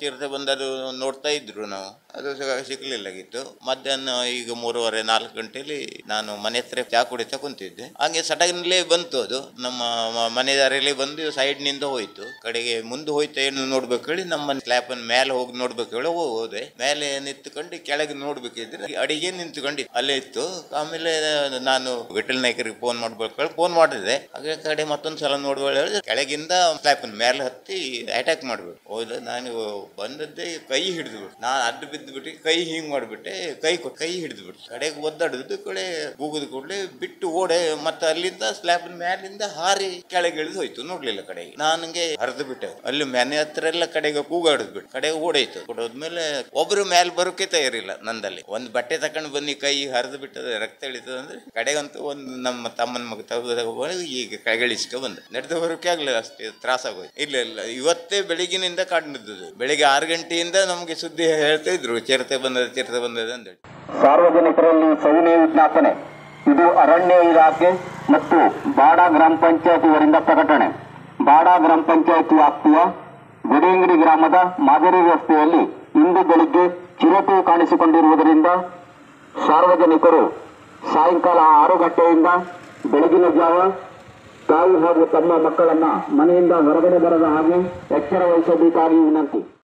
ಚಿರತೆ ಬಂದದ್ದು ನೋಡ್ತಾ ಇದ್ರು ನಾವು ಅದು ಸ- ಸಿಗ್ಲಿಲ್ಲಾಗಿತ್ತು ಮಧ್ಯಾಹ್ನ ಈಗ ಮೂರುವರೆ ನಾಲ್ಕು ಗಂಟೆಲಿ ನಾನು ಮನೆ ಹತ್ರ ಚಾ ಕುಡಿತಾ ಕುಂತಿದ್ದೆ ಹಾಗೆ ಸಡನ್ಲೇ ಬಂತು ಅದು ನಮ್ಮ ಮ- ಮನೆ ದಾರಿಯಲ್ಲಿ ಬಂದು ಸೈಡ್ ನಿಂದ ಹೋಯ್ತು ಕಡೆಗೆ ಮುಂದೆ ಹೋಯ್ತು ಏನು ನೋಡ್ಬೇಕು ಹೇಳಿ ನಮ್ಮ ಸ್ಲ್ಯಾಪ್ ಮೇಲೆ ಹೋಗಿ ನೋಡ್ಬೇಕು ಹೇಳಿ ಹೋ- ಹೋದೆ ಮೇಲೆ ನಿಂತ್ಕೊಂಡು ಕೆಳಗೆ ನೋಡ್ಬೇಕಿದ್ರೆ ಅಡಿಗೆ ನಿಂತ್ಕೊಂಡು ಅಲ್ಲೇ ಇತ್ತು ಆಮೇಲೆ ನಾನು ವಿಠಲ್ ನಾಯ್ಕರಿಗೆ ಫೋನ್ ಮಾಡ್ಬೇಕು ಹೇಳಿ ಫೋನ್ ಮಾಡಿದೆ ಹಾಗೆ ಕಡೆ ಮತ್ತೊಂದು ಸಲ ನೋಡುವ ಹೇಳಿದ್ರೆ ಕೆಳಗಿಂದ ಸ್ಲ್ಯಾಪ್ ಮೇಲೆ ಹತ್ತಿ ಅಟ್ಯಾಕ್ ಮಾಡ್ಬೇಕು ಹೌದು ನಾನು ಬಂದದ್ದೇ ಕೈ ಹಿಡಿದು ಬಿಟ್ಟು ನಾನು ಅಡ್ಡ ಬಿದ್ದು ಬಿಟ್ಟು ಕೈ ಹಿಂಗ್ ಮಾಡ್ಬಿಟ್ಟೆ ಕೈ ಕೊ- ಕೈ ಹಿಡಿದು ಬಿಟ್ಟು ಕಡೆಗೆ ಒದ್ದಾಡಿದ್ದು ಕಡೆ ಕೂಗಿದ ಕೂಡಲೇ ಬಿಟ್ಟು ಓಡೆ ಮತ್ತೆ ಅಲ್ಲಿಂದ ಸ್ಲ್ಯಾಬ್ ಮ್ಯಾಲಿಂದ ಹಾರಿ ಕೆಳಗೆ ಇಳಿದು ಹೋಯ್ತು ನೋಡ್ಲಿಲ್ಲ ಕಡೆಗೆ ನನಗೆ ಹರಿದು ಬಿಟ್ಟೆ ಅಲ್ಲಿ ಮನೆ ಹತ್ರ ಎಲ್ಲ ಕಡೆಗೆ ಕೂಗಾಡಿದ್ ಬಿಟ್ಟು ಕಡೆಗೆ ಓಡಾಯ್ತು ಓಡೋದ್ಮೇಲೆ ಒಬ್ರು ಮೇಲೆ ಬರೋಕೆ ತಯಾರಿಲ್ಲ ನಂದಲ್ಲಿ ಒಂದು ಬಟ್ಟೆ ತಕೊಂಡು ಬನ್ನಿ ಕೈ ಹರಿದು ಬಿಟ್ಟದ ರಕ್ತ ಇಳಿತದ ಅಂದ್ರೆ ಕಡೆಗಂತೂ ಒಂದು ನಮ್ಮ ತಮ್ಮನ ಮಗ ತಗೊಂಡು ಈಗ ಕೈಗಳಿಸ್ಕೊ ಬಂದ ನಡೆದು ಬರೋಕೆ ಆಗ್ಲಿಲ್ಲ ಅಷ್ಟೇ ತ್ರಾಸಾಗೋಯ್ತು ಇಲ್ಲ ಇಲ್ಲ ಇವತ್ತೇ ಬೆಳಿಗ್ಗಿನಿಂದ ಕಾಡ್ನಿದ್ದದು ಬೆಳಿಗ್ಗೆ ಆರು ಗಂಟೆಯಿಂದ ನಮಗೆ ಸುದ್ದಿ ಹೇಳ್ತಾ ಇದ್ರು ಚಿರತೆ ಬಂದದ ಚಿರತೆ ಬಂದದ ಅಂತೇಳಿ ಸಾರ್ವಜನಿಕರಲ್ಲಿ ಸವಿನಯ ವಿಜ್ಞಾಪನೆ ಇದು ಅರಣ್ಯ ಇಲಾಖೆ ಮತ್ತು ಬಾಡಾ ಗ್ರಾಮ ಪಂಚಾಯತ್ ಇವರಿಂದ ಪ್ರಕಟಣೆ ಬಾಡಾ ಗ್ರಾಮ ಪಂಚಾಯತ್ ವ್ಯಾಪ್ತಿಯ ಗುಡಿಯಂಗಡಿ ಗ್ರಾಮದ ಮಾದರಿ ರಸ್ತೆಯಲ್ಲಿ ಇಂದು ಬೆಳಿಗ್ಗೆ ಚಿರತೆ ಕಾಣಿಸಿಕೊಂಡಿರುವುದರಿಂದ ಸಾರ್ವಜನಿಕರು ಸಾಯಂಕಾಲ ಆರು ಗಂಟೆಯಿಂದ ಬೆಳಗಿನ ಜಾವ ತಾಯಿ ಹಾಗೂ ತಮ್ಮ ಮಕ್ಕಳನ್ನ ಮನೆಯಿಂದ ಹೊರಗಡೆ ಬರದ ಹಾಗೆ ಎಚ್ಚರ ವಹಿಸಬೇಕಾಗಿ ವಿನಂತಿ